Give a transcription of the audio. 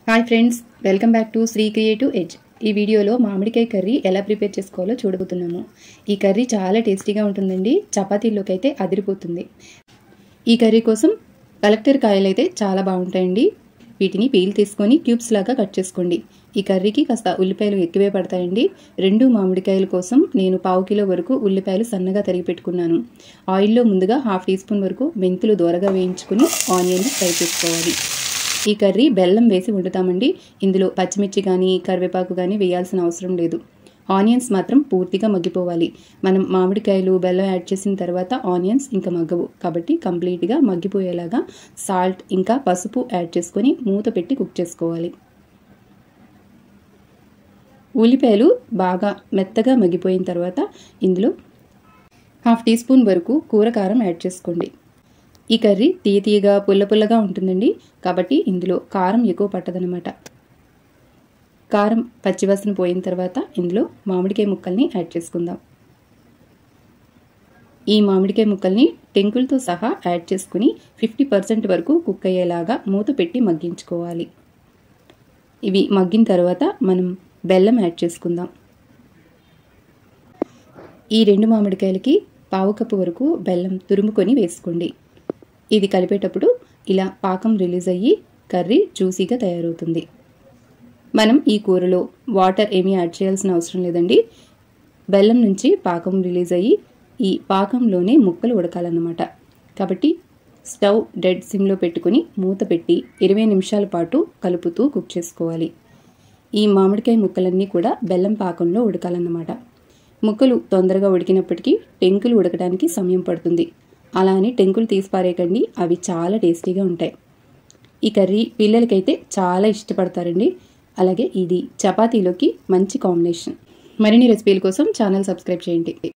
hi friends welcome back to Sri creative edge ఈ వీడియోలో మామిడికాయ కర్రీ ఎలా ప్రిపేర్ చేసుకోవాలో చూడబోతున్నాము ఈ కర్రీ చాలా టేస్టీగా ఉంటుందండి చపాతీల్లోకి అయితే అదిరిపోతుంది ఈ కర్రీ కోసం కలెక్టర్ కాయలు అయితే చాలా బాగుంటాయండి వీటిని పీల్ తీసుకొని క్యూబ్స్ లాగా కట్ చేసుకోండి ఈ కర్రీకి కాస్త ఉల్లిపాయలు ఎక్కువే పడతాయండి రెండు మామిడికాయల కోసం నేను పావు కిలో వరకు ఉల్లిపాయలు సన్నగా తరిగి పెట్టుకున్నాను ఆయిల్లో ముందుగా హాఫ్ టీ స్పూన్ వరకు మెంతులు దూరగా వేయించుకుని ఆనియన్ ఫ్రై చేసుకోవాలి ఈ కర్రీ బెల్లం వేసి వండుతామండి ఇందులో పచ్చిమిర్చి కానీ కరివేపాకు కానీ వేయాల్సిన అవసరం లేదు ఆనియన్స్ మాత్రం పూర్తిగా మగ్గిపోవాలి మనం మామిడికాయలు బెల్లం యాడ్ చేసిన తర్వాత ఆనియన్స్ ఇంకా మగ్గవు కాబట్టి కంప్లీట్గా మగ్గిపోయేలాగా సాల్ట్ ఇంకా పసుపు యాడ్ చేసుకొని మూత పెట్టి కుక్ చేసుకోవాలి ఉల్లిపాయలు బాగా మెత్తగా మగ్గిపోయిన తర్వాత ఇందులో హాఫ్ టీ స్పూన్ వరకు కూర కారం యాడ్ చేసుకోండి ఈ కర్రీ తీయ తీయగా పుల్ల పుల్లగా ఉంటుందండి కాబట్టి ఇందులో కారం ఎక్కువ పట్టదనమాట కారం పచ్చివాసన పోయిన తర్వాత ఇందులో మామిడికాయ ముక్కల్ని యాడ్ చేసుకుందాం ఈ మామిడికాయ ముక్కల్ని టెంకులతో సహా యాడ్ చేసుకుని ఫిఫ్టీ పర్సెంట్ వరకు కుక్ అయ్యేలాగా మూత పెట్టి మగ్గించుకోవాలి ఇవి మగ్గిన తర్వాత మనం బెల్లం యాడ్ చేసుకుందాం ఈ రెండు మామిడికాయలకి పావు కప్పు వరకు బెల్లం తురుముకొని వేసుకోండి ఇది కలిపేటప్పుడు ఇలా పాకం రిలీజ్ అయ్యి కర్రీ జ్యూసీగా తయారవుతుంది మనం ఈ కూరలో వాటర్ ఏమీ యాడ్ చేయాల్సిన అవసరం లేదండి బెల్లం నుంచి పాకం రిలీజ్ అయ్యి ఈ పాకంలోనే ముక్కలు ఉడకాలన్నమాట కాబట్టి స్టవ్ డెడ్ సిమ్లో పెట్టుకుని మూత పెట్టి ఇరవై నిమిషాల పాటు కలుపుతూ కుక్ చేసుకోవాలి ఈ మామిడికాయ ముక్కలన్నీ కూడా బెల్లం పాకంలో ఉడకాలన్నమాట ముక్కలు తొందరగా ఉడికినప్పటికీ టెంకులు ఉడకడానికి సమయం పడుతుంది అలా అని టెంకులు తీసి పారేయకండి అవి చాలా టేస్టీగా ఉంటాయి ఈ కర్రీ పిల్లలకైతే చాలా ఇష్టపడతారండి అలాగే ఇది చపాతీలోకి మంచి కాంబినేషన్ మరిన్ని రెసిపీల కోసం ఛానల్ సబ్స్క్రైబ్ చేయండి